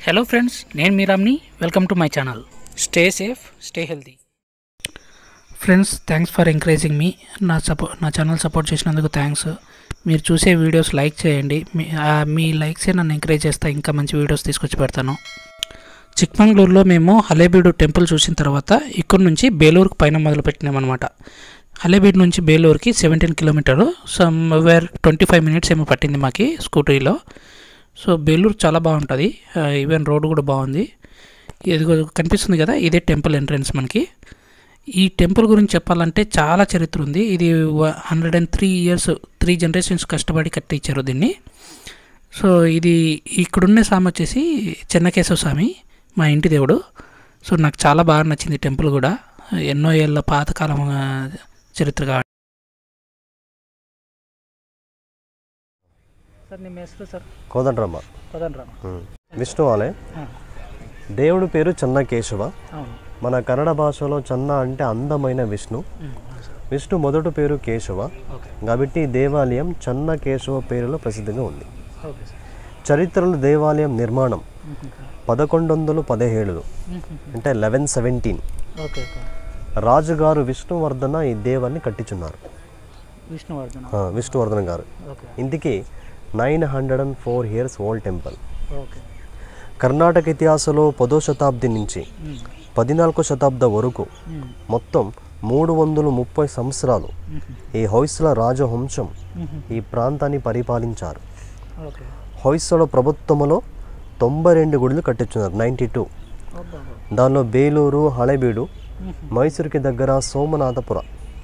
Hello friends నేను మీరామ్ని welcome to my channel stay safe stay healthy friends thanks for encouraging మీ నా సపో నా ఛానల్ సపోర్ట్ చేసినందుకు థ్యాంక్స్ మీరు చూసే వీడియోస్ లైక్ చేయండి మీ ఆ, మీ లైక్సే నన్ను ఎంకరేజ్ చేస్తా ఇంకా మంచి వీడియోస్ తీసుకొచ్చి పెడతాను చిక్మంగళూరులో మేము హలేబీడు టెంపుల్ చూసిన తర్వాత ఇక్కడ నుంచి బేలూరుకు పైన మొదలుపెట్టినామన్నమాట హలేబీడ్ నుంచి బేలూరుకి seventeen kilometer somewhere twenty five minutes ఏమో పట్టింది మాకి స్కూటీలో సో బేలూరు చాలా బాగుంటుంది ఈవెన్ రోడ్ కూడా బాగుంది ఇదిగో కనిపిస్తుంది కదా ఇదే టెంపుల్ ఎంట్రన్స్ మనకి ఈ టెంపుల్ గురించి చెప్పాలంటే చాలా చరిత్ర ఉంది ఇది hundred and three years three generations కష్టపడి కట్టించారు దీన్ని సో ఇది ఇక్కడున్న స్వామి వచ్చేసి చెన్నకేశవ స్వామి మా ఇంటి దేవుడు సో నాకు చాలా బాగా నచ్చింది టెంపుల్ కూడా ఎన్నో ఏళ్ళ పాతకాలం ఆ, చరిత్ర కాబట్టి సార్ ನಿಮ್ಮ ಹೆಸರು ಸರ್ కోదండరామ కోదండరామ్ విష్ణు ఆలయ దేవుడి పేరు చెన్న కేశవ అవును మన కన్నడ భాషలో చెన్న అంటే అందమైన విష్ణు విష్ణు మొదటి పేరు కేశవ ఓకే కాబట్టి ఈ దేవాలయం చెన్న కేశవ పేరులో ప్రసిద్ధిగా ఉంది ఓకే సార్ చరిత్రలో దేవాలయం నిర్మాణం పదకొండు వందలు పదిహేడు అంటే లెవెన్ సెవెంటీన్ ఓకే ఓకే రాజుగారు విష్ణువర్ధన ఈ దేవాన్ని కట్టించున్నారు విష్ణువర్ధన ఆ, విష్ణువర్ధన గారు ఓకే ఇందుకే nine hundred and four years old temple okay Karnataka ఇతిహాసంలో పదో శతాబ్ది నుంచి పద్నాలుగో శతాబ్ద వరకు మొత్తం మూడు వందల ముప్పై సంవత్సరాలు ఈ హొయసల రాజవంశం ఈ ప్రాంతాన్ని పరిపాలించారు ఓకే హొయసల ప్రభుత్వంలో తొంభై రెండు గుడులు కట్టించున్నారు నైంటీ టూ దానిలో బేలూరు హళేబీడు మైసూరుకి దగ్గర సోమనాథపుర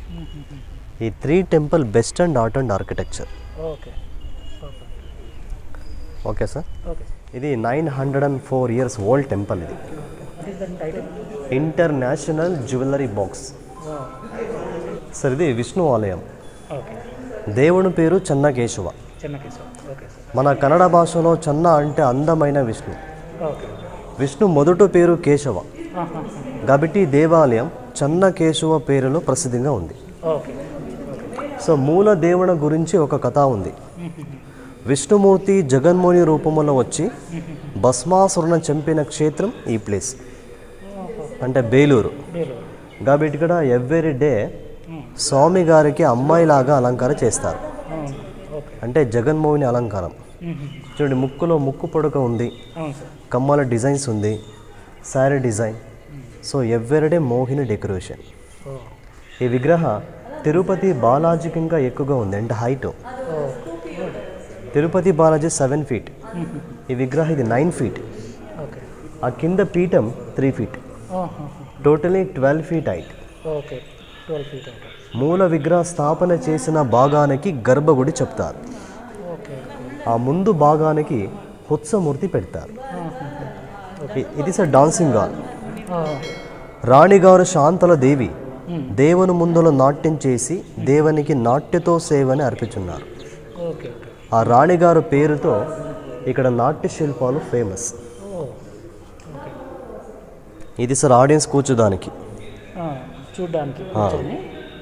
ఈ three temple best and art and architecture okay okay okay sir okay ఇది nine hundred and four years old temple ఇది title international jewellery box sir ఇది విష్ణు ఆలయం ఓకే దేవుని పేరు చెన్నకేశవ చెన్నకేశ్వర ఓకే సార్ మన కన్నడ భాషలో చెన్న అంటే అందమైన విష్ణు ఓకే విష్ణు మొదటి పేరు కేశవ కాబట్టి ఈ దేవాలయం చెన్నకేశవ పేరులో ప్రసిద్ధిగా ఉంది ఓకే సో మూల దేవుని గురించి ఒక కథ ఉంది విష్ణుమూర్తి జగన్మోహని రూపంలో వచ్చి భస్మాసురుని చంపిన క్షేత్రం ఈ ప్లేస్ అంటే బేలూరు బేలూరు కాబట్టి ఇక్కడ ఎవ్రీ డే స్వామి గారికి అమ్మాయిలాగా అలంకారం చేస్తారు అవును ఓకే అంటే జగన్మోహిని అలంకారం చూడండి ముక్కులో ముక్కు పొడక ఉంది అవును సార్ కమ్మల డిజైన్స్ ఉంది sari design so everyday Mohini decoration ఓ ఈ విగ్రహ తిరుపతి బాలాజీకి ఇంకా ఎక్కువగా ఉంది అంటే హైట్ ఓ తిరుపతి బాలాజీ సెవెన్ ఫీట్ ఈ విగ్రహ ఇది నైన్ ఫీట్ ఓకే ఆ కింద పీఠం three feet totally twelve feet height okay twelve feet ఉంటుంది మూల విగ్రహ స్థాపన చేసిన భాగానికి గర్భగుడి చెప్తారు ఓకే ఆ ముందు భాగానికి హుత్సమూర్తి పెడతారు ఇ- ఇది సార్ డాన్సింగ్ హాల్ రాణిగారు శాంతల దేవి దేవుని ముందులో నాట్యం చేసి దేవునికి నాట్యతో సేవని అర్పించున్నారు ఓకే ఓకే ఆ రాణిగారు పేరుతో ఇక్కడ నాట్య శిల్పాలు ఫేమస్ ఓ ఓకే ఇది సార్ ఆడియన్స్ కూర్చోడానికి చూడ్డానికి కూర్చొని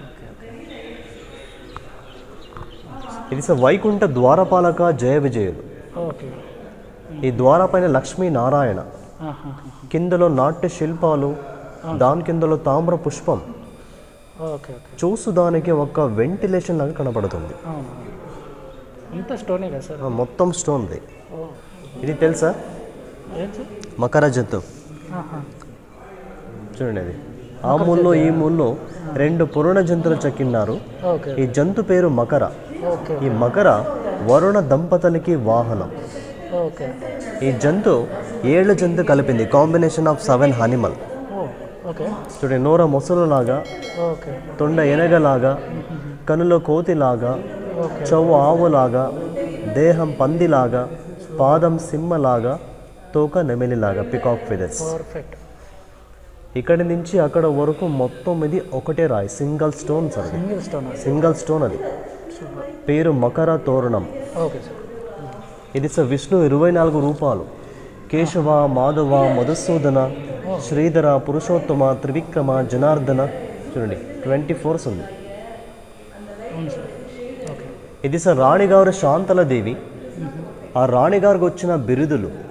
ఇది సార్ వైకుంఠ ద్వారపాలక జయ విజయులు ఓకే ఈ ద్వారపైన లక్ష్మీ నారాయణ ఆహా. కిందలో నాట్య శిల్పాలు దాని కిందలో తామ్ర పుష్పం ఓకే ఓకే చూసు దానికి ఒక వెంటిలేషన్ లాగా కనపడుతుంది అవును అంతా స్టోనే కదా సార్ ఆ, మొత్తం స్టోన్ది ఓ ఇది తెలుసా ఏం సార్ మకర జంతు ఆహా. చూడండి అది ఆ మూల్లో ఈ మూల్లో రెండు పురాణ జంతువులు చెక్కిన్నారు ఓకే ఈ జంతు పేరు మకర ఓకే ఈ మకర వరుణ దంపతులకి వాహనం ఓకే ఈ జంతు ఏళ్ళ జంతు కలిపింది కాంబినేషన్ ఆఫ్ సెవెన్ హనిమల్ ఓ ఓకే చూడండి నోర మొసలులాగా ఓకే తొండ ఎనగలాగా కనులో కోతిలాగా ఓకే చెవు ఆవులాగా దేహం పందిలాగా పాదం సింహలాగా తోక నెమిలిలాగా పికాక్ ఫెదర్స్ పర్ఫెక్ట్ ఇక్కడి నుంచి అక్కడ వరకు మొత్తం ఇది ఒకటే రాయి సింగల్ స్టోన్ సార్ అది. సింగిల్ స్టోన్ సింగల్ స్టోన్ అది సూపర్ పేరు మకర తోరణం ఓకే సార్ ఇది సార్ విష్ణు ఇరవై నాలుగు రూపాలు కేశవ మాధవ మధుసూదన శ్రీధర పురుషోత్తమ త్రివిక్రమ జనార్దన చూడండి ట్వంటీ ఫోర్స్ ఉంది అవును సార్ ఓకే ఇది సార్ రాణిగారు శాంతల దేవి ఆ రాణిగారికి వచ్చిన బిరుదులు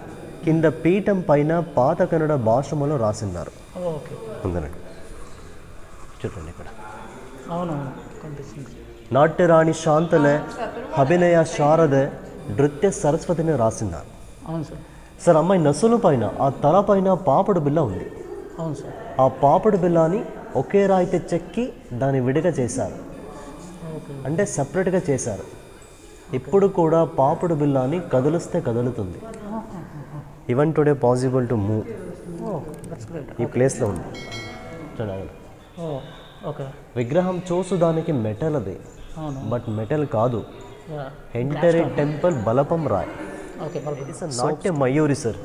కింద పీఠం పైన పాత కన్నడ భాషలో రాసిన్నారు ఓకే ఉందనండి చూడండి ఇక్కడ అవునవును కనిపిస్తుంది నాట్యరాణి శాంతలే అభినయ శారద నృత్య సరస్వతిని రాసిన్నారు అవును సార్ సార్ అమ్మాయి నసులు పైన ఆ తల పైన పాపడు బిల్ల ఉంది అవును సార్ ఆ పాపడు బిల్లాని ఒకే రాయితే చెక్కి దాన్ని విడిగా చేశారు ఓకే అంటే సపరేట్గా చేశారు ఇప్పుడు కూడా పాపుడు బిల్లాని కదిలిస్తే కదులుతుంది even today possible to move ఓ దట్స్ గ్రేట్ ఈ ప్లేస్లో ఉంది చూడండి ఓ ఓకే విగ్రహం చూసుదానికి మెటల్ అది అవును బట్ మెటల్ కాదు యా ఎంటరీ టెంపుల్ బలపం రాయ్ ఓకే బల్బ్ నాట్య మయూరి సార్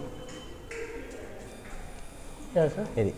యా సార్ ఇది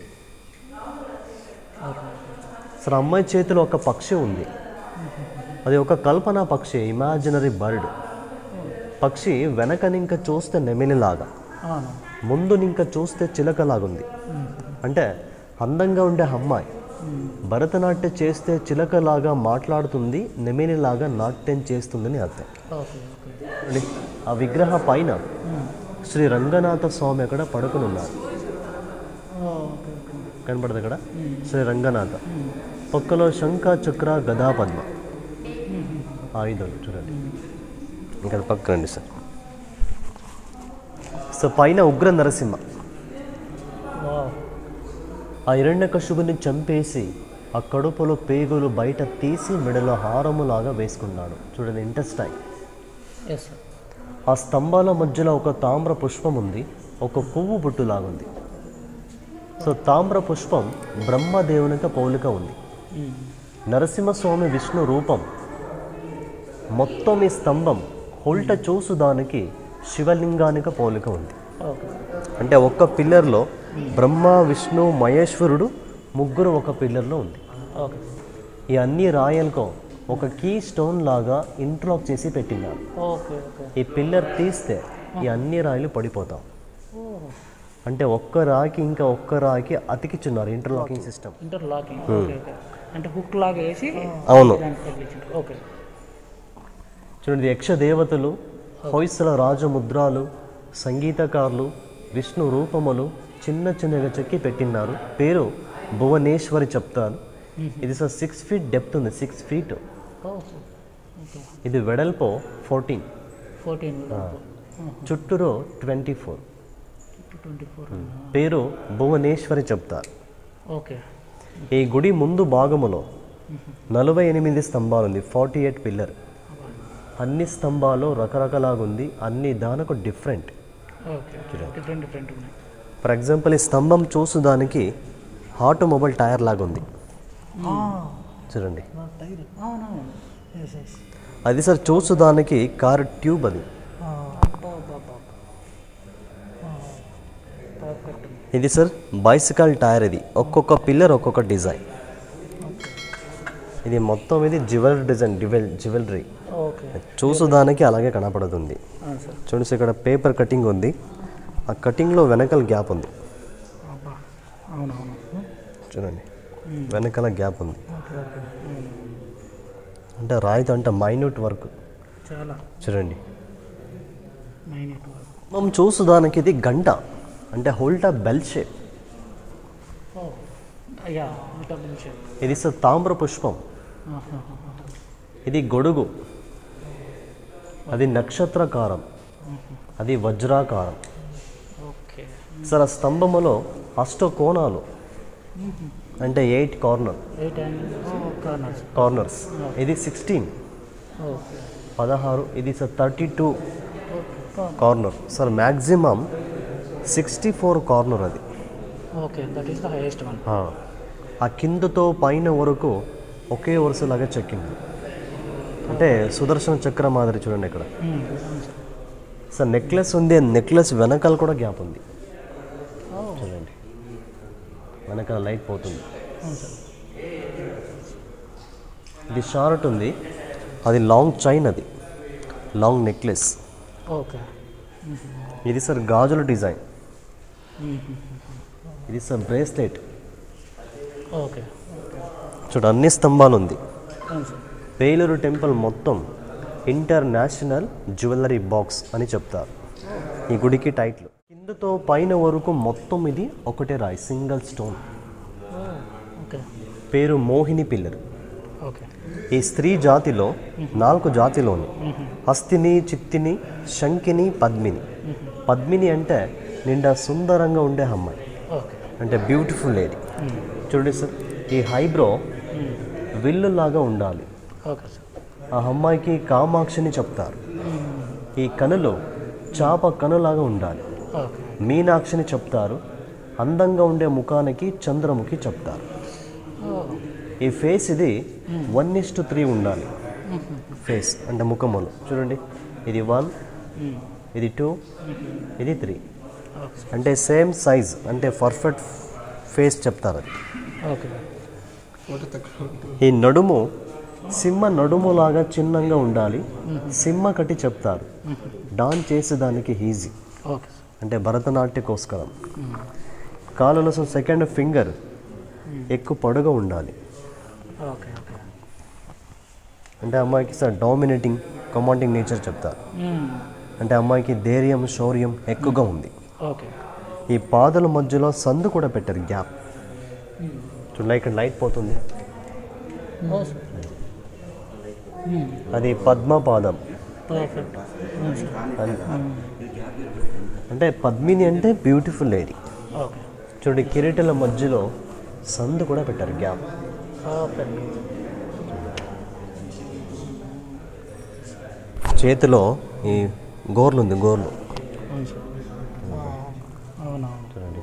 ఓకే సార్ అమ్మాయి చేతిలో ఒక పక్షి ఉంది అది ఒక కల్పన పక్షి ఇమాజినరీ బర్డ్ పక్షి వెనకనింక చూస్తే నెమిలిలాగా అవును ముందు నింక చూస్తే చిలకలాగుంది అంటే అందంగా ఉండే అమ్మాయి భరతనాట్యం చేస్తే చిలకలాగా మాట్లాడుతుంది నెమిలిలాగా నాట్యం చేస్తుందని అర్థం ఓకే ఓకే చూడండి, ఆ విగ్రహ పైన శ్రీ రంగనాథ స్వామి అక్కడ పడుకుని ఉన్నారు ఓకే ఓకే కనపడదు అక్కడ శ్రీ రంగనాథ పక్కలో శంఖ చక్ర గదా పద్మ ఆయుధాలు చూడండి ఇక్కడ పక్క రండి సార్ సో పైన ఉగ్ర నరసింహ వావ్ ఆ హిరణ్యకశుబుని చంపేసి ఆ కడుపులో పేగులు బయట తీసి మెడలో హారములాగా వేసుకున్నాడు చూడండి ఇంట్రెస్టైన్ ఎస్ సార్ ఆ స్తంభాల మధ్యలో ఒక తామ్ర పుష్పం ఉంది ఒక పువ్వు బుట్టులాగుంది సో తామ్ర పుష్పం బ్రహ్మదేవునిక పోలిక ఉంది నరసింహస్వామి విష్ణు రూపం మొత్తం ఈ స్తంభం ఉల్ట చూసుదానికి శివలింగానిక పోలిక ఉంది ఓకే అంటే ఒక్క పిల్లర్లో బ్రహ్మ విష్ణు మహేశ్వరుడు ముగ్గురు ఒక పిల్లర్లో ఉంది ఓకే ఈ అన్ని రాయలకో ఒక కీ స్టోన్ లాగా ఇంటర్లాక్ చేసి పెట్టినారు ఓకే ఓకే ఈ పిల్లర్ తీస్తే ఈ అన్ని రాయిలు పడిపోతాం ఓ అంటే ఒక్క రాయికి ఇంకా ఒక్క రాయికి అతికిచ్చున్నారు interlocking system interlocking okay okay అంటే హుక్ లాగా వేసి అవును దానికి తగిలించారు ఓకే చూడండి యక్ష దేవతలు హొయసల రాజముద్రాలు సంగీతకారులు విష్ణు రూపములు చిన్న చిన్నగా చెక్కి పెట్టినారు పేరు భువనేశ్వరి చెప్తారు ఇది సార్ సిక్స్ ఫీట్ డెప్త్ ఉంది సిక్స్ ఫీట్ ఓకే ఓకే ఇది వెడల్పు ఫోర్టీన్ ఫోర్టీన్ చుట్టూరు ట్వంటీ ఫోర్ ట్వంటీ ఫోర్ పేరు భువనేశ్వరి చెప్తారు ఓకే ఈ గుడి ముందు భాగములో నలభై ఎనిమిది స్తంభాలు ఉంది ఫార్టీ ఎయిట్ పిల్లర్ అన్ని స్తంభాలు రకరకాలాగుంది అన్ని దానికి డిఫరెంట్ ఓకే డిఫరెంట్ డిఫరెంట్ ఉన్నాయి ఫర్ ఎగ్జాంపుల్ ఈ స్తంభం చూసుదానికి ఆటోమొబైల్ టైర్ లాగా ఉంది చూడండి టైర్ అవునవును ఎస్ ఎస్ అది సార్ చూసుదానికి కార్ ట్యూబ్ అది పర్ఫెక్ట్ ఇది సార్ బైసికల్ టైర్ ఇది ఒక్కొక్క పిల్లర్ ఒక్కొక్క డిజైన్ ఇది మొత్తం ఇది jewellery design jewel jewellery okay చూసుదానికి అలాగే కనపడుతుంది అవును సార్ చూడండి సార్ ఇక్కడ పేపర్ కటింగ్ ఉంది ఆ కటింగ్లో వెనకాల గ్యాప్ ఉంది అబ్బా అవునవును చూడండి వెనకాల గ్యాప్ ఉంది ఓకే ఓకే అంటే రాయితో అంటే మైన్యూట్ వర్క్ చాలా చూడండి మైనట్ వర్క్ మనం చూసుదానికి ఇది గంట అంటే హోల్టా బెల్ షేప్ ఓ యా విటమిన్ షేప్ ఇది సార్ తామ్ర పుష్పం ఇది గొడుగు అది నక్షత్రకారం అది వజ్రాకారం ఓకే సార్ ఆ స్తంభములో అష్ట కోణాలు అంటే eight corner eight angles corners corners ఇది సిక్స్టీన్ ఓకే పదహారు ఇది sir thirty two okay corner sir maximum sixty four corner అది okay that is the highest one ఆ. ఆ కిందతో పైన వరకు ఒకే వరుసలాగా చెక్కింది అంటే సుదర్శన చక్ర మాదిరి చూడండి ఇక్కడ సార్ నెక్లెస్ ఉంది నెక్లెస్ వెనకాల కూడా గ్యాప్ ఉంది చూడండి వెనకాల లైట్ పోతుంది ఇది షార్ట్ ఉంది అది లాంగ్ చైన్ అది లాంగ్ నెక్లెస్ ఓకే ఇది సార్ గాజుల డిజైన్ ఇది సార్ బ్రేస్లెట్ ఓకే చూడు అన్ని స్తంభాలు ఉంది అవును సార్ పేలూరు టెంపుల్ మొత్తం ఇంటర్నేషనల్ జ్యువెలరీ బాక్స్ అని చెప్తారు ఈ గుడికి టైటిల్ కింద కిందతో పైన వరకు మొత్తం ఇది ఒకటే రాయి సింగిల్ స్టోన్ ఓకే పేరు మోహిని పిల్లర్ ఓకే ఈ స్త్రీ జాతిలో నాలుగు జాతిలోని హస్తిని చిత్తిని శంకిని పద్మిని పద్మిని అంటే నిండా సుందరంగా ఉండే అమ్మాయి ఓకే అంటే బ్యూటిఫుల్ లేడీ చూడండి సార్ ఈ హైబ్రో విల్లులాగా ఉండాలి ఓకే సార్ ఆ అమ్మాయికి కామాక్షిని చెప్తారు ఈ కనులు చాప కనులాగా ఉండాలి ఓకే మీనాక్షిని చెప్తారు అందంగా ఉండే ముఖానికి చంద్రముఖి చెప్తారు ఈ ఫేస్ ఇది వన్ ఇస్ టు త్రీ ఉండాలి ఫేస్ అంటే ముఖములు చూడండి ఇది వన్ ఇది టూ ఇది త్రీ అంటే సేమ్ సైజ్ అంటే పర్ఫెక్ట్ ఫేస్ చెప్తారు అది ఓకే ఈ నడుము సింహ నడుములాగా చిన్నంగా ఉండాలి సింహ కట్టి చెప్తారు డాన్ చేసేదానికి ఈజీ ఓకే సార్ అంటే భరతనాట్యకోస్కరం కాళ్ళలో సెకండ్ ఫింగర్ ఎక్కువ పొడగా ఉండాలి ఓకే ఓకే అంటే అమ్మాయికి సార్ డామినేటింగ్ కమాండింగ్ నేచర్ చెప్తారు అంటే అమ్మాయికి ధైర్యం శౌర్యం ఎక్కువగా ఉంది ఓకే ఈ పాదల మధ్యలో సందు కూడా పెట్టారు గ్యాప్ చూడండి ఇక్కడ లైట్ పోతుంది అది పద్మ పాదం పర్ఫెక్ట్ అన్- అంటే పద్మిని అంటే బ్యూటిఫుల్ లేడీ ఓకే చూడండి కిరీటాల మధ్యలో సందు కూడా పెట్టారు గ్యాప్ పర్ఫెక్ట్ చేతిలో ఈ గోర్లు ఉంది గోర్లు అవును సార్ అవునవును చూడండి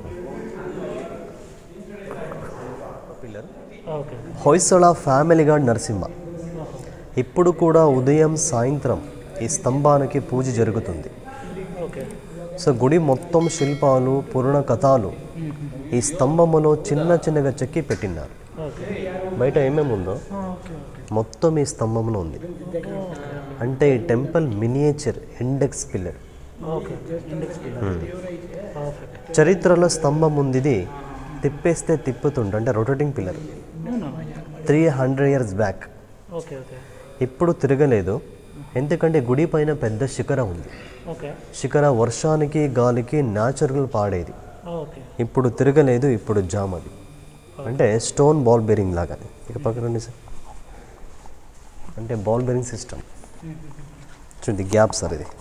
pillar okay Hoysala family guard Narasimha ఇప్పుడు కూడా ఉదయం సాయంత్రం ఈ స్తంభానికి పూజ జరుగుతుంది ఓకే సో గుడి మొత్తం శిల్పాలు పురాణ కథాలు ఈ స్తంభములో చిన్న చిన్నగా చెక్కి పెట్టినారు ఓకే బయట ఏమేమి ఉందో ఓకే ఓకే మొత్తం ఈ స్తంభంలో ఉంది అంటే ఈ temple miniature index pillar okay index perfect చరిత్రలో స్తంభం ఉంది ఇది తిప్పేస్తే తిప్పుతుండే అంటే rotating pillar three hundred years back okay okay ఇప్పుడు తిరగలేదు ఎందుకంటే గుడి పైన పెద్ద శిఖర ఉంది ఓకే శిఖర వర్షానికి గాలికి న్యాచురల్ పాడేది ఓకే ఇప్పుడు తిరగలేదు ఇప్పుడు జామ్ అది అంటే స్టోన్ బాల్ బేరింగ్ లాగా ఇక పక్కన రండి సార్ అంటే బాల్ బేరింగ్ సిస్టమ్ చూడండి గ్యాప్ సార్ ఇది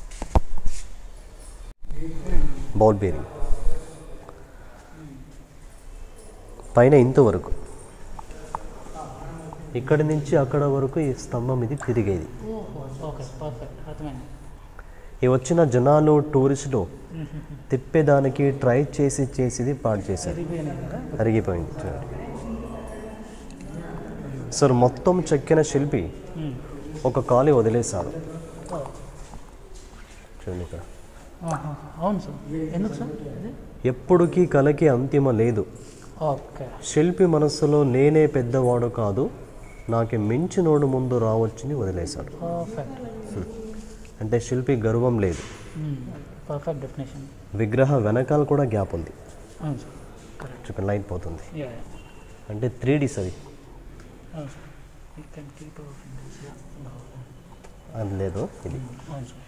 బాల్ బేరింగ్ పైన ఇంతవరకు ఇక్కడి నుంచి అక్కడ వరకు ఈ స్తంభం ఇది తిరిగేది ఓకే పర్ఫెక్ట్ అర్థమైంది ఈ వచ్చిన జనాలు టూరిస్టులు తిప్పేదానికి ట్రై చేసి చేసి పాడు చేశారు తిరిగిపోయినాయి కదా అరిగిపోయింది చూడండి సార్ మొత్తం చెక్కిన శిల్పి ఒక కాలి వదిలేశాడు చూడండి ఇక్కడ ఆహా. అవును సార్ ఎందుకు సార్ ఇది ఎప్పుడుకి కలకి అంతిమ లేదు ఓకే శిల్పి మనస్సులో నేనే పెద్దవాడు కాదు నాకు మించినోడు ముందు రావచ్చని వదిలేశాడు పర్ఫెక్ట్ అంటే శిల్పి గర్వం లేదు పర్ఫెక్ట్ డెఫినేషన్ విగ్రహ వెనకాల కూడా గ్యాప్ ఉంది అవును సార్ కరెక్ట్ చూడండి లైట్ పోతుంది యా అంటే త్రీ డీస్ అది అవును sir you can keep our fingers అది లేదు ఇది అవును సార్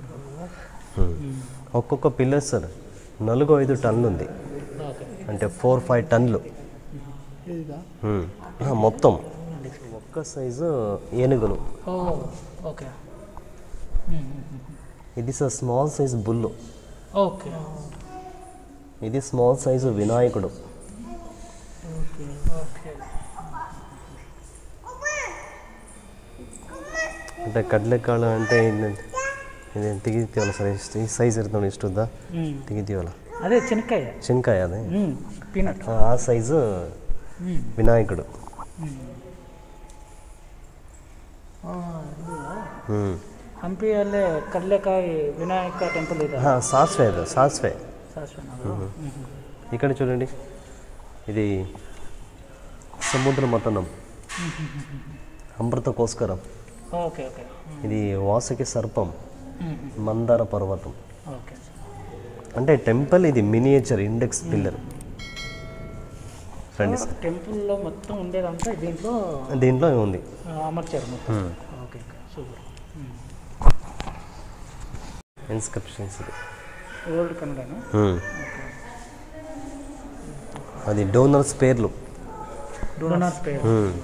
ఒక్కొక్క పిల్లర్ సార్ నాలుగు ఐదు టన్నులు ఉంది ఓకే అంటే ఫోర్ ఫైవ్ టన్నులు ఇదిగా హ్మ్. ఆ, మొత్తం ఒక్క సైజు ఏనుగులు ఓ ఓకే ఇది sir small size bull okay ఇది స్మాల్ సైజు వినాయకుడు ఓకే ఓకే అంటే ಕಡಲೆಕಾಳು అంటే ఏంటంటే ఇది ತೆಗಿತೀವಲ್ಲ ಸರ್ ಇಷ್ಟು ಈ ಸೈಜ್ ಇರುತ್ತೆ ನೋಡಿ ಇಷ್ಟುದ್ದ ತೆಗಿತೀವಲ್ಲ అదే చెనక్కాయ ಶೆಂಕಾಯಿ ಅದೇ పీనట్ ಆ- ಆ ಸೈಜು ವಿನಾಯಕುಡು ಹ್ಞೂ ಹಂಪಿಯಲ್ಲೇ ಕಡಲೆಕಾಯಿ ವಿನಾಯಕ ಟೆಂಪಲ್ ಇದೆ ಹಾಂ ಸಾಸಿವೆ ಅದು ಸಾಸಿವೆ ಸಾಸ್ವೆನದು ఇక్కడ చూడండి ఇది సముద్ర మతనం అమృతకోస్కరం ఓకే ఓకే ఇది వాసుకి సర్పం మందార పర్వతం ఓకే అంటే టెంపుల్ ఇది మినియేచర్ ఇండెక్స్ పిల్లర్ రండి సార్ టెంపుల్లో మొత్తం ఉండేదంతా దీంట్లో దీంట్లో ఉంది ఆ, అమర్చారు మొత్తం ఓకే ఓకే సూపర్ ఇన్స్క్రిప్షన్స్ ఇది ఓల్డ్ కన్నడనా మ్మ్. అది డోనర్స్ పేర్లు డోనార్ పేరు మ్మ్.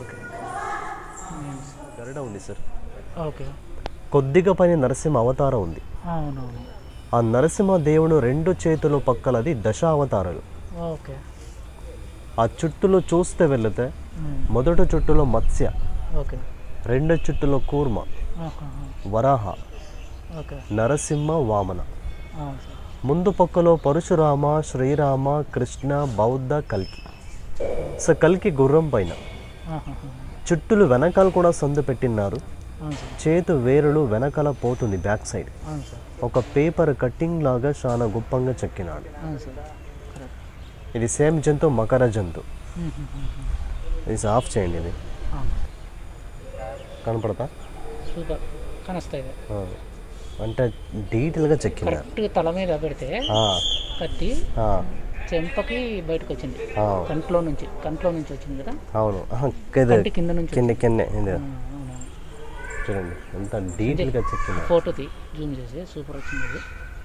గరుడ ఉంది సార్ ఓకే కొద్దిగా పైన నరసింహ అవతారం ఉంది అవునవును ఆ నరసింహ దేవుడు రెండు చేతుల పక్కలది దశ అవతారాలు ఓకే ఆ చుట్టులో చూస్తే వెళితే మ్మ్. మొదటి చుట్టులో మత్స్య ఓకే రెండో చుట్టులో కూర్మ ఆహాహా. వరాహ ఓకే నరసింహ వామన అవును సార్ ముందు పక్కలో పరశురామ శ్రీరామ కృష్ణ బౌద్ధ కల్కి సో కల్కి గుర్రం పైన ఆహాహా. చుట్టులు వెనకాల కూడా సందు పెట్టినారు అవును సార్ చేతు వేరులు వెనకాల పోతుంది బ్యాక్ సైడ్ అవును సార్ ఒక పేపర్ కట్టింగ్ లాగా చాలా గుప్పంగా చెక్కినాడు అవును సార్ కరెక్ట్ ఇది సేమ్ జంతు మకర జంతు మ్మ్, మ్మ్, మ్మ్. ఇది ఆఫ్ చేయండి ఇది అవును కనపడతా సూపర్ కనస్తాయి ఆ. అంటే డీటెయిల్గా చెక్కినారు కరెక్ట్గా తల మీద పెడితే ఆ, కత్తి ఆ, చెంపకి బయటకు వచ్చింది ఆ, కంట్లో నుంచి కంట్లో నుంచి వచ్చింది కదా అవును ఆహా, కింద కంటి కింద నుంచి కింద కింద ఇది ఆ, అవునా చూడండి ఎంత డీటెయిల్గా చెక్కినారు ఫోటో తీ జూమ్ చేసి సూపర్ వచ్చింది ఇది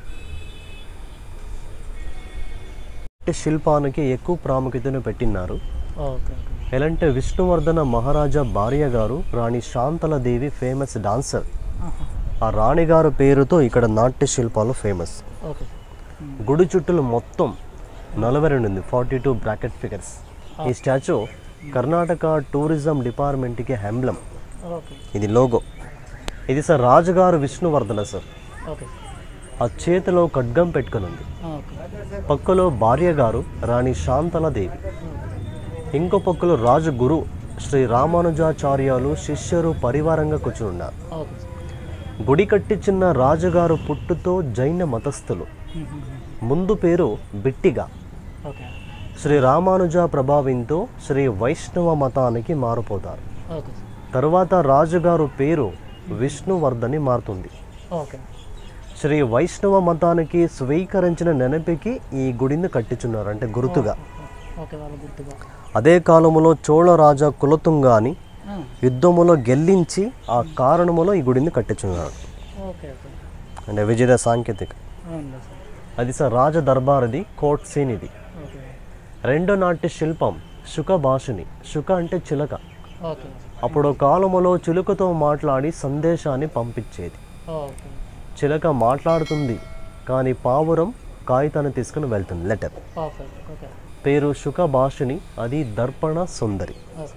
శిల్పానికి ఎక్కువ ప్రాముఖ్యతను పెట్టినారు ఓకే ఓకే ఎలాంటి విష్ణువర్ధన మహారాజా భార్య గారు రాణి శాంతలదేవి ఫేమస్ డాన్సర్ ఆహా. ఆ రాణిగారు పేరుతో ఇక్కడ నాట్య శిల్పాలు ఫేమస్ ఓకే మ్మ్. గుడి చుట్టూలు మొత్తం నలభై రెండు ఉంది ఫార్టీ టూ బ్రాకెట్ ఫిగర్స్ ఈ స్టాచ్యూ కర్ణాటక టూరిజం డిపార్ట్మెంట్కి హెంబ్లం ఓకే ఇది లోగో ఇది సార్ రాజుగారు విష్ణువర్ధన సార్ ఓకే ఆ చేతిలో ఖడ్గం పెట్టుకుని ఉంది ఓకే పక్కలో భార్య గారు రాణి శాంతలదేవి ఇంకో పక్కలో రాజు గురు శ్రీ రామానుజాచార్యాలు శిష్యరు పరివారంగా కూర్చుని ఉన్నారు ఓకే గుడి కట్టించిన రాజుగారు పుట్టుతో జైన మతస్థులు మ్మ్, మ్మ్, మ్మ్. ముందు పేరు బిట్టిగా ఓకే శ్రీ రామానుజ ప్రభావంతో శ్రీ వైష్ణవ మతానికి మారిపోతారు ఓకే తరువాత రాజుగారు పేరు విష్ణువర్ధని మారుతుంది ఓకే శ్రీ వైష్ణవ మతానికి స్వీకరించిన నెనపికి ఈ గుడిని కట్టించున్నారు అంటే గుర్తుగా ఓకే వాళ్ళ గుర్తుగా అదే కాలములో చోళరాజా కులతుంగాని ఆ, యుద్ధములో గెలించి ఆ కారణములో ఈ గుడిని కట్టించున్నారు ఓకే ఓకే అంటే విజయ సాంకేతిక అవునులే సార్ అది సార్ రాజ దర్బార్ది కోట్ సీన్ ఇది ఓకే రెండో నాట్య శిల్పం శుక భాషని శుక అంటే చిలక ఓకే అప్పుడు కాలములో చిలుకతో మాట్లాడి సందేశాన్ని పంపించేది ఓకే చిలక మాట్లాడుతుంది కానీ పావురం కాగితాన్ని తీసుకుని వెళ్తుంది లెటర్ ఓకే ఓకే పేరు శుక భాషిని అది Darpana Sundari okay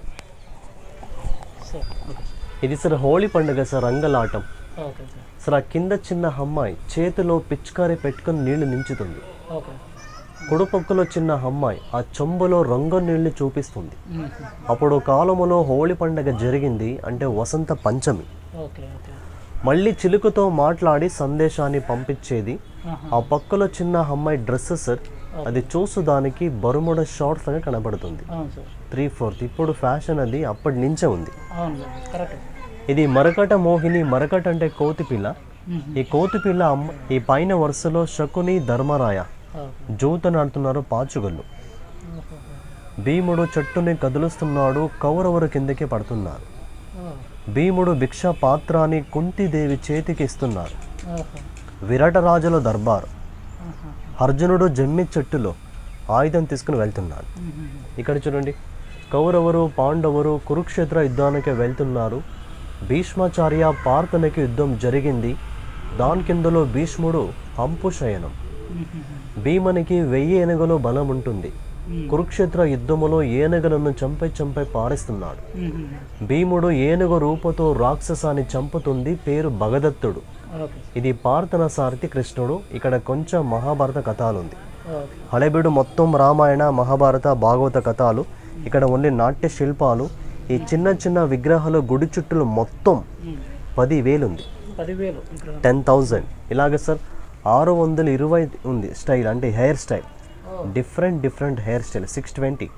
sir okay ఇది సార్ హోళీ పండుగ సార్ రంగలాటం ఓకే సార్ సార్ ఆ కింద చిన్న అమ్మాయి చేతిలో పిచ్కారి పెట్టుకుని నీళ్లు నించుతుంది ఓకే కుడుపక్కలో చిన్న అమ్మాయి ఆ చెంబులో రంగు నీళ్లు చూపిస్తుంది మ్మ్. అప్పుడు కాలములో హోళీ పండుగ జరిగింది అంటే వసంత పంచమి ఓకే ఓకే మళ్ళీ చిలుకతో మాట్లాడి సందేశాన్ని పంపించేది ఆహా. ఆ పక్కలో చిన్న అమ్మాయి డ్రెస్ సార్ అది చూసుదానికి బరుముడ షార్ట్స్ లాగా కనబడుతుంది అవును సార్ త్రీ ఫోర్త్ ఇప్పుడు ఫ్యాషన్ అది అప్పటి నుంచే ఉంది అవును కరెక్ట్ ఇది మరకట మోహిని మరకట అంటే కోతిపిల్ల మ్మ్. ఈ కోతిపిల్ల అమ్మ ఈ పైన వరుసలో శకుని ధర్మరాయ ఓకే జూత నడుతున్నారు పాచుగళ్ళు ఓహో. భీముడు చెట్టుని కదులుస్తున్నాడు కౌరవులు కిందకి పడుతున్నారు ఓ. భీముడు భిక్ష పాత్రాన్ని కుంతిదేవి చేతికి ఇస్తున్నారు ఓహో. విరాటరాజుల దర్బారు ఆహా. అర్జునుడు జమ్మి చెట్టులో ఆయుధం తీసుకుని వెళ్తున్నాడు మ్మ్. ఇక్కడ చూడండి కౌరవులు పాండవులు కురుక్షేత్ర యుద్ధానికి వెళ్తున్నారు భీష్మాచార్య పార్థనకి యుద్ధం జరిగింది దాని కిందలో భీష్ముడు హంపు శయనం మ్మ్. భీమనికి వెయ్యి ఏనుగులు బలం ఉంటుంది మ్మ్. కురుక్షేత్ర యుద్ధములో ఏనుగులను చంపై చంపై పారిస్తున్నాడు మ్మ్. భీముడు ఏనుగు రూపతో రాక్షసాన్ని చంపుతుంది పేరు భగదత్తుడు ఓకే ఇది పార్థన సారథి కృష్ణుడు ఇక్కడ కొంచెం మహాభారత కథలు ఉంది ఓకే హళేబీడు మొత్తం రామాయణ మహాభారత భాగవత కథలు ఇక్కడ ఓన్లీ నాట్య శిల్పాలు ఈ చిన్న చిన్న విగ్రహాలు గుడి చుట్టూలు మొత్తం మ్మ్. పదివేలు ఉంది పదివేలు ఇక్కడ టెన్ థౌజండ్ ఇలాగే సార్ ఆరు వందల ఇరవై ఉంది స్టైల్ అంటే hair style different different hair style six twenty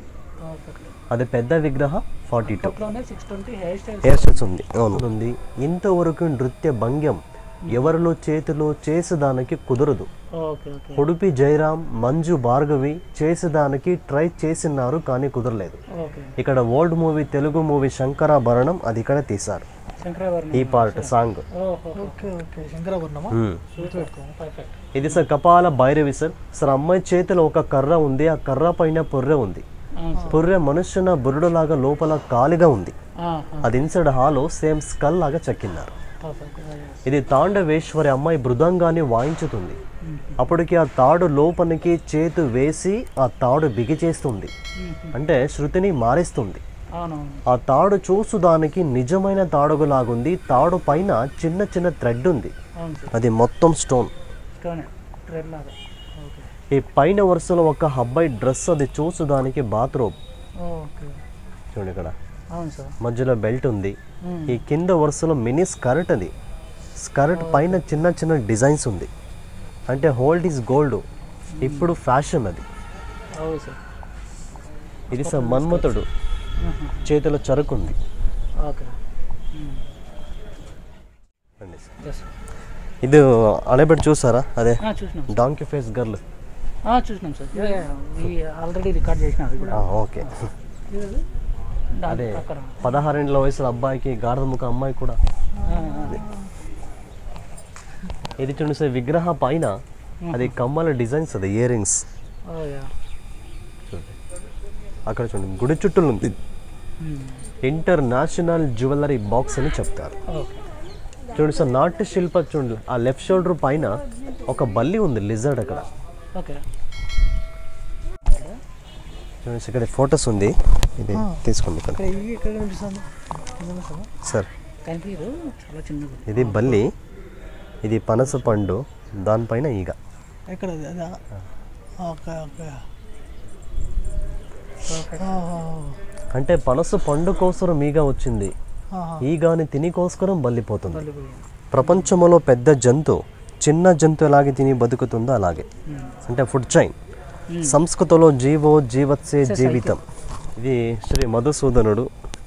okay అది పెద్ద విగ్రహ ఫార్టీ టూ అప్పట్లోనే six twenty hair style hair styles ఉంది అవును ఉంది ఇంతవరకు నృత్య భంగ్యం ఎవరిలో చేతిలో చేసేదానికి కుదరదు ఓకే ఓకే ఉడుపి జయరాం మంజు భార్గవి చేసేదానికి ట్రై చేసినారు కానీ కుదరలేదు ఓకే ఇక్కడ old movie Telugu movie Shankarabharanam అది ఇక్కడ తీశారు శంకరాభరణం ఈ పార్ట్ సాంగ్ ఓహో ఓకే ఓకే శంకరాభరణమా పర్ఫెక్ట్ ఇది sir Kapala Bhairavi sir sir అమ్మాయి చేతిలో ఒక కర్ర ఉంది ఆ కర్ర పైన పొర్రె ఉంది అవును సార్ పొర్రె మనుష్యున బురుడులాగా లోపల కాలిగా ఉంది ఆ, ఆ, అది ఇన్సైడ్ హాలో సేమ్ స్కల్ లాగా చెక్కినారు పర్ఫెక్ట్ ఆ, yes. ఇది తాండవేశ్వరి అమ్మాయి మృదంగాన్ని వాయించుతుంది అప్పటికి ఆ తాడు లోపలికి చేతు వేసి ఆ తాడు బిగిచేస్తుంది అంటే శృతిని మారిస్తుంది అవునవును ఆ తాడు చూసుదానికి నిజమైన తాడుగులాగుంది తాడు పైన చిన్న చిన్న థ్రెడ్ ఉంది అవును సార్ అది మొత్తం స్టోన్ స్టోనే ట్రెడ్ లాగా ఓకే ఈ పైన వరుసలో ఒక అబ్బాయి డ్రెస్ అది చూసుదానికి బాత్రూమ్ ఓకే చూడండి ఇక్కడ అవును సార్ మధ్యలో బెల్ట్ ఉంది మ్మ్. ఈ కింద వరుసలో మినీ స్కర్ట్ అది స్కర్ట్ పైన చిన్న చిన్న డిజైన్స్ ఉంది అంటే హోల్డ్ ఈజ్ గోల్డ్ ఇప్పుడు ఫ్యాషన్ అది అవును సార్ ఇది సార్ మన్మథుడు చేతిలో చరుకు ఉంది ఓకే రండి సార్. ఎస్ ఇది అనేబెట్టి చూసారా అదే చూసినాం డాంకీ ఫేస్ గర్ల్ ఆ, చూసినాం సార్ ఆల్రెడీ రికార్డ్ చేసినారు ఇప్పుడు ఓకే దాని అదే పక్కన పదహారేండ్ల వయసులో అబ్బాయికి గాఢద ముఖ అమ్మాయి కూడా ఆ, ఆ. ఇది చూడండి సార్ విగ్రహ పైన అది కమ్మల డిజైన్స్ అది ఇయర్ రింగ్స్ ఓ, యా. చూడండి అక్కడ చూడండి గుడి చుట్టూ ఉంది మ్మ్. ఇంటర్నేషనల్ జ్యువెలరీ బాక్స్ అని చెప్తారు ఓకే చూడండి సార్ నాట్య శిల్ప చూడండి ఆ లెఫ్ట్ షోల్డర్ పైన ఒక బల్లి ఉంది లిజర్డ్ అక్కడ ఓకే చూడండి సార్, ఇక్కడ ఫొటోస్ ఉంది ఇది తీసుకోండి ఇక్కడ ఇక్కడ ఇవి ఎక్కడ కనిపిస్తుంది కనిపిస్తుందా? సార్ కనిపించదు చాలా చిన్నది ఇది బల్లి ఇది పనస పండు దానిపైన ఈగ ఎక్కడ అది అదా ఓకే ఓకే పర్ఫెక్ట్ ఆహా. అంటే పనస పండు కోసరం ఈగ వచ్చింది ఆహా. ఈగాని తిని కోసరం బల్లిపోతుంది ప్రపంచంలో పెద్ద జంతు చిన్న జంతు ఎలాగే తిని బతుకుతుందో అలాగే అంటే ఫుడ్ చైన్ సంస్కృతంలో జీవో జీవత్సే జీవితం ఇది శ్రీ మధుసూదనుడు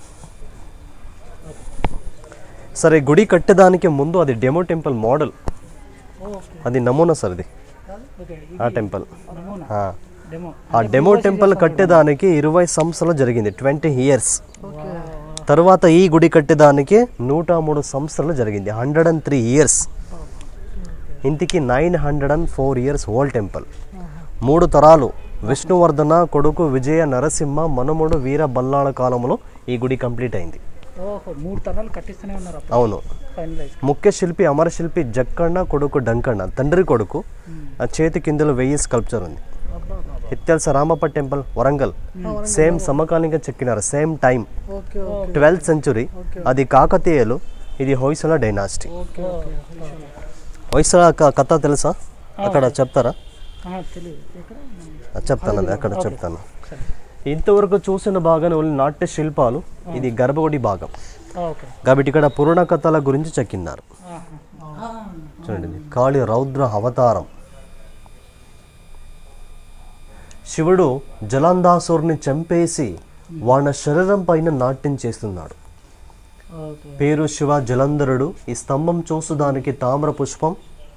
సరే గుడి కట్టడానికి ముందు అది డెమో టెంపుల్ మోడల్ ఓకే అది నమూనా సార్ ఇది ఓకే ఆ టెంపుల్ నమూనా ఆ. డెమో ఆ డెమో టెంపుల్ కట్టేదానికి ఇరవై సంవత్సరాలు జరిగింది ట్వంటీ ఇయర్స్ తర్వాత ఈ గుడి కట్టేదానికి నూట మూడు సంవత్సరాలు జరిగింది హండ్రెడ్ అండ్ త్రీ ఇయర్స్ ఇంటికి nine hundred and four years old temple మూడు తరాలు విష్ణువర్ధన కొడుకు విజయ నరసింహ మనుముడు వీర బల్లాళ కాలంలో ఈ గుడి కంప్లీట్ అయింది ఓహో మూడు తరాలు కట్టిస్తూనే ఉన్నారు అప్పుడు అవును ఫైనలైజ్ ముఖ్య శిల్పి అమరశిల్పి జక్కಣ್ణ కొడుకు డంకಣ್ణ తండ్రి కొడుకు ఆ చేతి కిందలో వెయ్యి స్కల్ప్చర్ ఉంది అబ్బా బాబా ఇది తెలుసా రామప్ప టెంపుల్ వరంగల్ సేమ్ సమకాలీనంగా చెక్కినారు same time okay okay twelfth century అది కాకతీయులు ఇది Hoysala dynasty okay okay Hoysala క- కథ తెలుసా అక్కడ చెప్తారా తెలియదు ఎక్కడ ఆ, చెప్తాను అది అక్కడ చెప్తాను సరే ఇంతవరకు చూసిన భాగం ఓన్లీ నాట్య శిల్పాలు ఇది గర్భగుడి భాగం ఓకే కాబట్టి ఇక్కడ పురాణ కథల గురించి చెక్కిన్నారు చూడండి ఇది కాళి రౌద్ర అవతారం శివుడు జలంధాసురుని చంపేసి వాళ్ళ శరీరం పైన నాట్యం చేస్తున్నాడు ఓకే పేరు శివ జలంధరుడు ఈ స్తంభం చూసుదానికి తామ్ర పుష్పం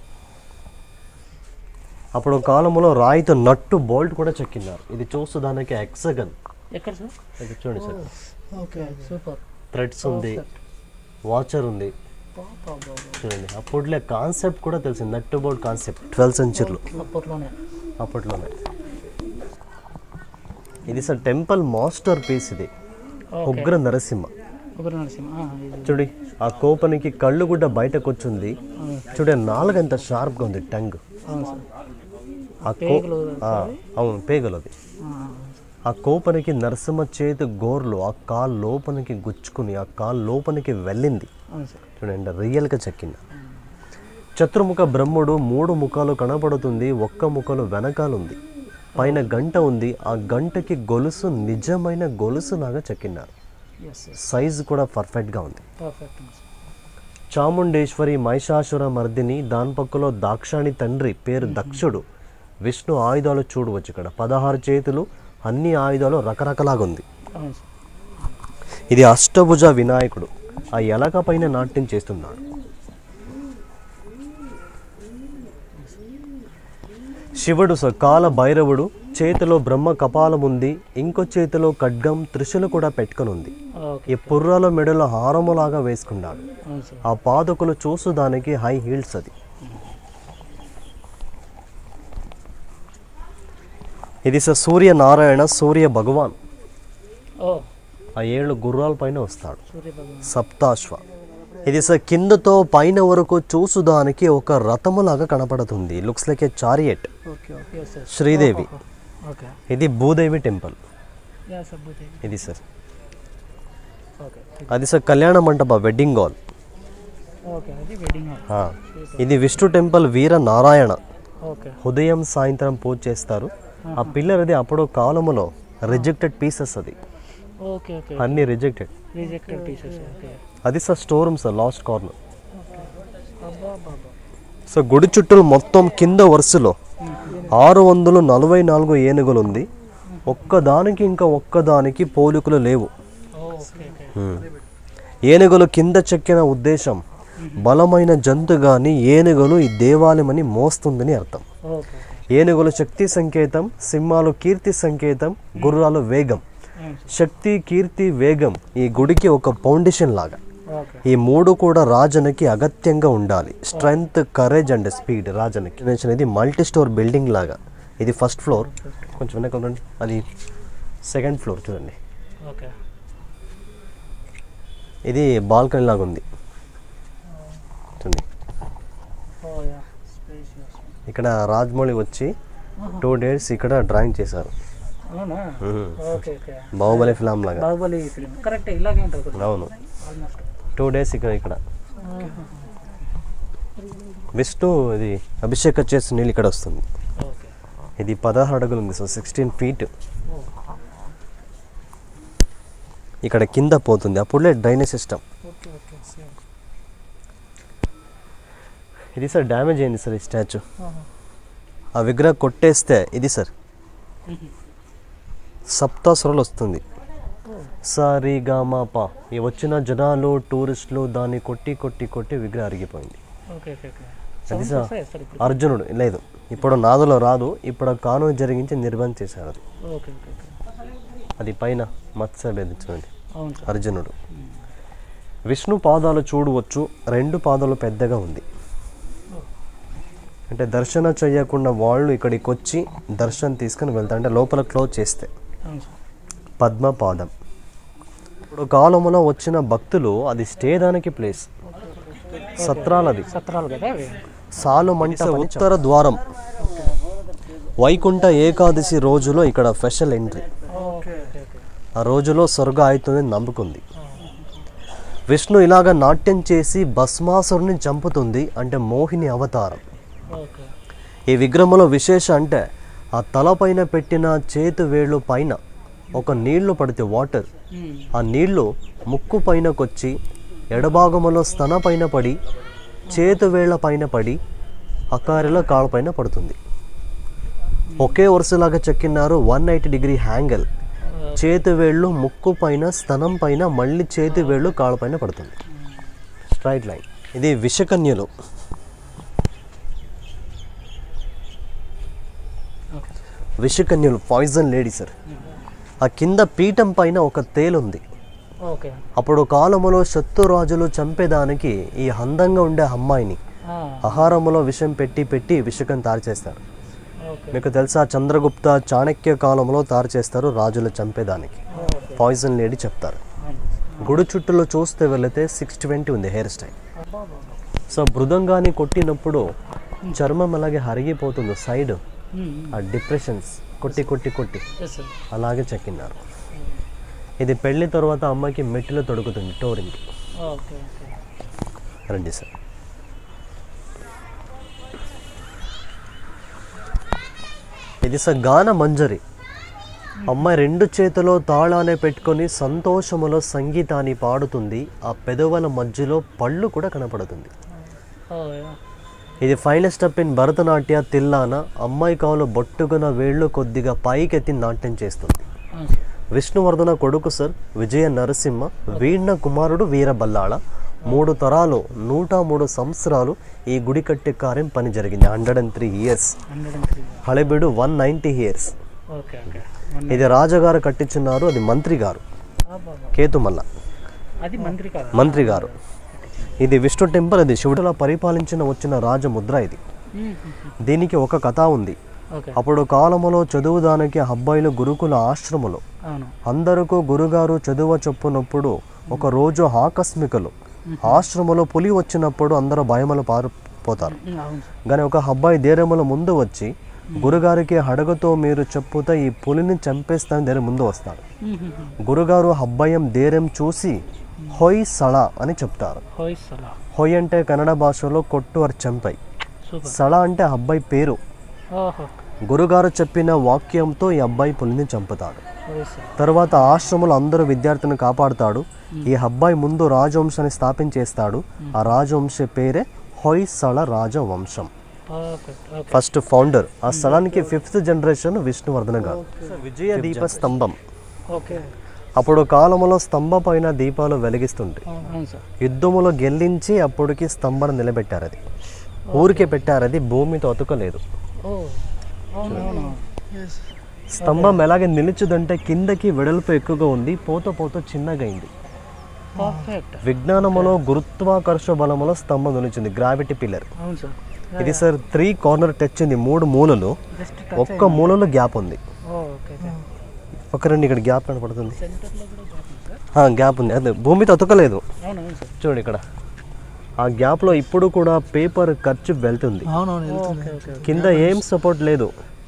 అప్పుడు కాలంలో రాయితో నట్టు బోల్ట్ కూడా చెక్కినారు ఇది చూసుదానికి ఎక్సగన్ ఎక్కడ సార్ ఇది చూడండి సార్ ఓకే సూపర్ థ్రెడ్స్ ఉంది వాచర్ ఉంది చూడండి అప్పట్లో కాన్సెప్ట్ కూడా తెలిసింది నట్టు బోల్ట్ కాన్సెప్ట్ ట్వెల్త్ సెంచరీలో అప్పట్లోనే అప్పట్లోనే ఇది సార్ టెంపుల్ మాస్టర్ పీస్ ఇది ఉగ్ర నరసింహ ఒకరు నరసింహ ఆ, ఇది చూడి ఆ కోపనికి కళ్ళు గుడ్డ బయటకు వచ్చింది చూడే నాలుగు ఎంత షార్ప్గా ఉంది టంగ్ అవును సార్ ఆ కో ఆ, అవును పేగలది ఆ, ఆ కోపనికి నరసింహ చేతి గోర్లు ఆ కాలు లోపలికి గుచ్చుకుని ఆ కాలు లోపలికి వెళ్ళింది అవును సార్ చూడండి రియల్గా చెక్కింది చతుర్ముఖ బ్రహ్ముడు మూడు ముఖాలు కనబడుతుంది ఒక్క ముఖలు వెనకాలుంది పైన గంట ఉంది ఆ గంటకి గొలుసు నిజమైన గొలుసు లాగా చెక్కినారు ఎస్ ఎస్ సైజు కూడా పర్ఫెక్ట్గా ఉంది పర్ఫెక్ట్ చాముండేశ్వరి మహిషాసుర మర్దిని దాని పక్కలో దాక్షాణి తండ్రి పేరు దక్షుడు విష్ణు ఆయుధాలు చూడవచ్చు ఇక్కడ పదహారు చేతులు అన్ని ఆయుధాలు రకరకాలాగా ఉంది అవును సార్ ఇది అష్టభుజ వినాయకుడు ఆ ఎలక పైన నాట్యం చేస్తున్నాడు శివుడు స- కాల భైరవుడు చేతిలో బ్రహ్మ కపాలం ఉంది ఇంకో చేతిలో ఖడ్గం త్రిశూలు కూడా పెట్టుకొని ఉంది ఓకే ఈ పుర్రాల మెడలో హారములాగా వేసుకున్నాడు అవును సార్ ఆ పాదుకులు చూసుదానికి హై హీల్స్ అది ఇది స సూర్యనారాయణ సూర్య భగవాన్ ఓ ఆ ఏళ్ళు గుర్రాల పైన వస్తాడు సూర్య భగవాన్ సప్తాశ్వ ఇది స కిందతో పైన వరకు చూసుదానికి ఒక రథములాగా కనపడుతుంది looks like a chariot okay okay yes sir Sridevi okay ఇది భూదేవి టెంపుల్ యా సబ్బుతి ఇది సార్ ఓకే అది సార్ కళ్యాణ మంటప వెడ్డింగ్ హాల్ ఓకే అది వెడ్డింగ్ హాల్ ఇది విష్ణు టెంపుల్ వీర నారాయణ ఓకే ఉదయం సాయంత్రం పూజ చేస్తారు ఆ పిల్లర్ అది అప్పుడు కాలములో రిజెక్టెడ్ పీసెస్ అది ఓకే ఓకే అన్ని రిజెక్టెడ్ రిజెక్టెడ్ పీసెస్ ఓకే అది sir store room sir last corner అబ్బా బాబా సో గుడి చుట్టూ మొత్తం కింద వరుసలో ఆరు వందలు నలభై నాలుగు ఏనుగులు ఉంది ఒక్కదానికి ఇంకా ఒక్కదానికి పోలికలు లేవు ఓకే ఓకే హ్మ్. ఏనుగులు కింద చెక్కిన ఉద్దేశం బలమైన జంతు గాని ఏనుగులు ఈ దేవాలయమని మోస్తుందని అర్థం ఓకే ఏనుగులు శక్తి సంకేతం సింహాలు కీర్తి సంకేతం గుర్రాలు వేగం శక్తి కీర్తి వేగం ఈ గుడికి ఒక ఫౌండేషన్ లాగా ఓకే ఈ మూడు కూడా రాజనకి అగత్యంగా ఉండాలి స్ట్రెంగ్త్ కరేజ్ అండ్ స్పీడ్ రాజనకి నేను ఇది మల్టీ స్టోర్ బిల్డింగ్ లాగా ఇది ఫస్ట్ ఫ్లోర్ కొంచెం వెనక ఉండండి అది సెకండ్ ఫ్లోర్ చూడండి ఓకే ఇది బాల్కనీ లాగా ఉంది చూడండి ఓ యా స్పేషియస్ ఇక్కడ రాజమౌళి వచ్చి టూ డేస్ ఇక్కడ డ్రాయింగ్ చేశారు అవునా మ్మ్. ఓకే ఓకే బాహుబలి ఫిల్మ్ లాగా బాహుబలి ఫిలిం కరెక్ట్ ఇలాగే ఉంటుంది కొంచెం అవును ఆల్మోస్ట్ టూ డేస్ ఇక్కడ ఇక్కడ విష్ణు ఇది అభిషేక చేసిన నీళ్ళు ఇక్కడ వస్తుంది ఓకే ఇది పదహారు అడుగులు ఉంది సో సిక్స్టీన్ ఫీట్ ఇక్కడ కింద పోతుంది అప్పుడే drainage system okay okay same ఇది సార్ డ్యామేజ్ అయింది సార్ ఈ స్టాచ్యూ ఆ విగ్రహం కొట్టేస్తే ఇది సార్ సప్తాసురలు వస్తుంది సారీ గామా పా ఈ వచ్చిన జనాలు టూరిస్టులు దాన్ని కొట్టి కొట్టి కొట్టి విగ్రహం అరిగిపోయింది ఓకే ఓకే ఓకే అది Sounds సార్ వస్తాయా సార్ ఇప్పుడు అర్జునుడు లేదు ఇప్పుడు నాదులో రాదు ఇప్పుడు కానూరు జరిగించి నిర్బంధం చేశారు అది ఓకే ఓకే ఓకే అది పైన మత్స్య భేదం చూడండి అవును సార్ అర్జునుడు విష్ణు పాదాలు చూడవచ్చు రెండు పాదాలు పెద్దగా ఉంది అంటే దర్శన చేయకుండా వాళ్ళు ఇక్కడికి వచ్చి దర్శనం తీసుకుని వెళ్తారు అంటే లోపల క్లోజ్ చేస్తే అవును సార్ పద్మ పాదం ఇప్పుడు కాలంలో వచ్చిన భక్తులు అది స్టే దానికి ప్లేస్ సత్రాలది సత్రాలు కదా అవి సాలు మంట ఉత్తర ద్వారం వైకుంఠ ఏకాదశి రోజులో ఇక్కడ special entry okay okay okay ఆ రోజులో స్వర్గ అవుతుందని నమ్ముకుంది విష్ణు ఇలాగ నాట్యం చేసి భస్మాసురుని చంపుతుంది అంటే మోహిని అవతారం ఓకే ఈ విగ్రహంలో విశేష అంటే ఆ తలపైన పెట్టిన చేతు వేళ్ళు పైన ఒక నీళ్లు పడితే వాటర్ ఆ నీళ్లు ముక్కు పైనకొచ్చి ఎడభాగములో స్తన పైన పడి చేతు వేళ్ల పైన పడి అకారిలో కాళ్ళ పైన పడుతుంది ఒకే వరుసలాగా చెక్కినారు వన్ ఎయిటీ డిగ్రీ హ్యాంగిల్ చేతి వేళ్ళు ముక్కు పైన స్తనం పైన మళ్ళీ చేతి వేళ్ళు కాళ్ళ పైన పడుతుంది స్ట్రైట్ లైన్ ఇది విషకన్యలు ఓకే విషకన్యలు పాయిజన్ లేడీ సార్ ఆ కింద పీఠం పైన ఒక తేలుంది ఓకే అప్పుడు కాలములో శత్రురాజులు చంపేదానికి ఈ అందంగా ఉండే అమ్మాయిని ఆహారములో విషం పెట్టి పెట్టి విషకం తయారు చేస్తారు ఓకే మీకు తెలుసా చంద్రగుప్త చాణక్య కాలంలో తయారు చేస్తారు రాజులు చంపేదానికి పాయిజన్ లేడీ చెప్తారు గుడి చుట్టూలో చూస్తే వెళితే సిక్స్ ట్వంటీ ఉంది హెయిర్ స్టైల్ సో మృదంగాన్ని కొట్టినప్పుడు చర్మం అలాగే హరిగిపోతుంది సైడ్ ఆ డిప్రెషన్స్ కొట్టి కొట్టి కొట్టి ఎస్ సార్ అలాగే చెక్కినారు ఇది పెళ్లి తర్వాత అమ్మాయికి మెట్టులో తొడుగుతుంది టోరింగ్ ఓకే ఓకే రండి సార్ ఇది సార్ గాన మంజరి అమ్మాయి రెండు చేతిలో తాళానే పెట్టుకొని సంతోషములో సంగీతాన్ని పాడుతుంది ఆ పెదవుల మధ్యలో పళ్ళు కూడా కనపడుతుంది ఓ యా ఇది final step in Bharatanatya Tillana అమ్మాయి కావులు బొట్టుగున వేళ్ళు కొద్దిగా పైకెత్తి నాట్యం చేస్తుంది అవును సార్ విష్ణువర్ధన కొడుకు సార్ విజయ నరసింహ వీణ కుమారుడు వీరబల్లాళ మూడు తరాలు నూట మూడు సంవత్సరాలు ఈ గుడి కట్టే కార్యం పని జరిగింది hundred and three years hundred and three Halebidu one ninety years okay okay ఇది రాజుగారు కట్టించున్నారు అది మంత్రి గారు కేతుమల్ల అది మంత్రి కాదా మంత్రి గారు ఇది విష్ణు టెంపుల్ అది శివుడిలా పరిపాలించిన వచ్చిన రాజముద్ర ఇది దీనికి ఒక కథ ఉంది ఓకే అప్పుడు కాలములో చదువుదానికి అబ్బాయిలు గురుకుల ఆశ్రములు అవును అందరకు గురుగారు చదువ చెప్పునప్పుడు ఒక రోజు ఆకస్మికలు ఆశ్రములో పులి వచ్చినప్పుడు అందరూ భయములు పారిపోతారు ఉమ్, అవును సార్ కానీ ఒక అబ్బాయి ధైర్యముల ముందు వచ్చి గురుగారికి హడగతో మీరు చెప్పుతా ఈ పులిని చంపేస్తానని ధైర్యం ముందు వస్తాడు గురుగారు అబ్బాయం ధైర్యం చూసి హొయ్ సళ అని చెప్తారు హోయ్ సలా హొయ్ అంటే కన్నడ భాషలో కొట్టు అర్ చంపై సూపర్ సళ అంటే ఆ అబ్బాయి పేరు ఓహో గురుగారు చెప్పిన వాక్యంతో ఈ అబ్బాయి పులిని చంపుతాడు హోయ్ సలా తర్వాత ఆశ్రమంలో అందరూ విద్యార్థిని కాపాడుతాడు ఈ అబ్బాయి ముందు రాజవంశాన్ని స్థాపించేస్తాడు ఆ రాజవంశ పేరే హొయ్సళ రాజవంశం ఓకే ఓకే ఫస్ట్ ఫౌండర్ ఆ స్థలానికి ఫిఫ్త్ జనరేషన్ విష్ణువర్ధన గారు విజయ దీప స్తంభం ఓకే అప్పుడు కాలములో స్తంభ పైన దీపాలు వెలిగిస్తుంటాయి అవును సార్ యుద్ధములో గెలించి అప్పటికి స్తంభను నిలబెట్టారు అది ఊరికే పెట్టారు అది భూమితో అతుకలేదు ఓ అవును అవును ఎస్ స్తంభం ఎలాగే నిలుచుదంటే కిందకి వెడల్పు ఎక్కువగా ఉంది పోత పోత చిన్నగా అయింది పర్ఫెక్ట్ విజ్ఞానములో గురుత్వాకర్ష బలములో స్తంభం నిలిచింది గ్రావిటీ పిల్లర్ అవును సార్ ఇది సార్ త్రీ కార్నర్ టచ్ ఉంది మూడు మూలలు జస్ట్ ఒక్క మూలలో గ్యాప్ ఉంది ఓకే ఒక రెండు ఇక్కడ గ్యాప్ కనపడుతుంది సెంటర్లో కూడా గ్యాప్ సార్ గ్యాప్ ఉంది అదే భూమితో అతకలేదు అవును అవును సార్ చూడండి ఇక్కడ ఆ గ్యాప్లో ఇప్పుడు కూడా పేపర్ ఖర్చు వెళ్తుంది అవునవును వెళ్తుంది ఓకే ఓకే కింద ఏం సపోర్ట్ లేదు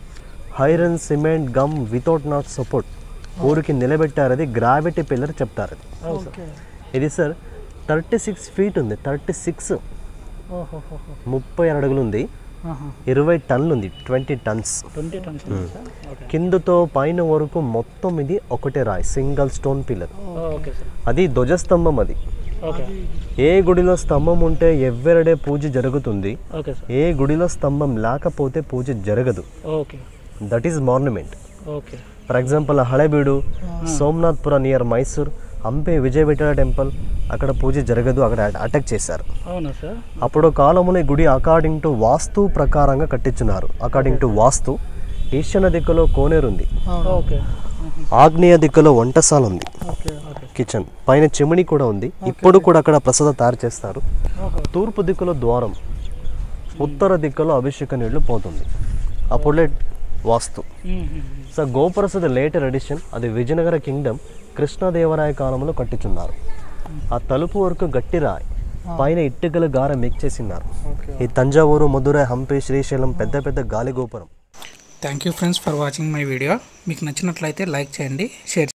iron cement gum without not support ఊరికి నిలబెట్టారు అది గ్రావిటీ పిల్లర్ చెప్తారు అది అవును సార్ ఓకే ఇది సార్ థర్టీ సిక్స్ ఫీట్ ఉంది థర్టీ సిక్స్ ఓహో ముప్పై అడుగులు ఉంది ఇరవై టన్నులు ఉంది twenty tons twenty tons sir okay కిందతో పైన వరకు మొత్తం ఇది ఒకటే రాయి single stone pillar okay sir అది ధ్వజస్తంభం అది ఓకే ఏ గుడిలో స్తంభం ఉంటే ఎవ్వరడే పూజ జరుగుతుంది ఓకే సార్ ఏ గుడిలో స్తంభం లేకపోతే పూజ జరగదు okay that is ornament okay for example Halebidu Somanathapura near Mysore Hampi Vijaya Vittala temple అక్కడ పూజ జరగదు అక్కడ అటాక్ చేశారు అవునా సార్ అప్పుడు కాలంలో ఈ గుడి అకార్డింగ్ టు వాస్తు ప్రకారంగా కట్టించున్నారు అకార్డింగ్ టు వాస్తు ఈశాన్య దిక్కులో కోనేరు ఉంది ఓకే ఆగ్నేయ దిక్కులో వంటశాల ఉంది ఓకే ఓకే కిచెన్ పైన చిమిని కూడా ఉంది ఇప్పుడు కూడా అక్కడ ప్రసాదం తయారు చేస్తారు ఓహో తూర్పు దిక్కులో ద్వారం ఉత్తర దిక్కులో అభిషేక నీళ్లు పోతుంది అప్పుడే వాస్తు సో గోపురసది లేటర్ ఎడిషన్ అది విజయనగర కింగ్డమ్ కృష్ణదేవరాయ కాలంలో కట్టించున్నారు ఆ తలుపు వరకు గట్టి రాయి పైన ఇటుకల గార మిక్స్ చేసినారు ఓకే ఈ తంజావూరు మధురై హంపి శ్రీశైలం పెద్ద పెద్ద గాలి గోపురం thank you friends for watching my video మీకు నచ్చినట్లయితే లైక్ చేయండి షేర్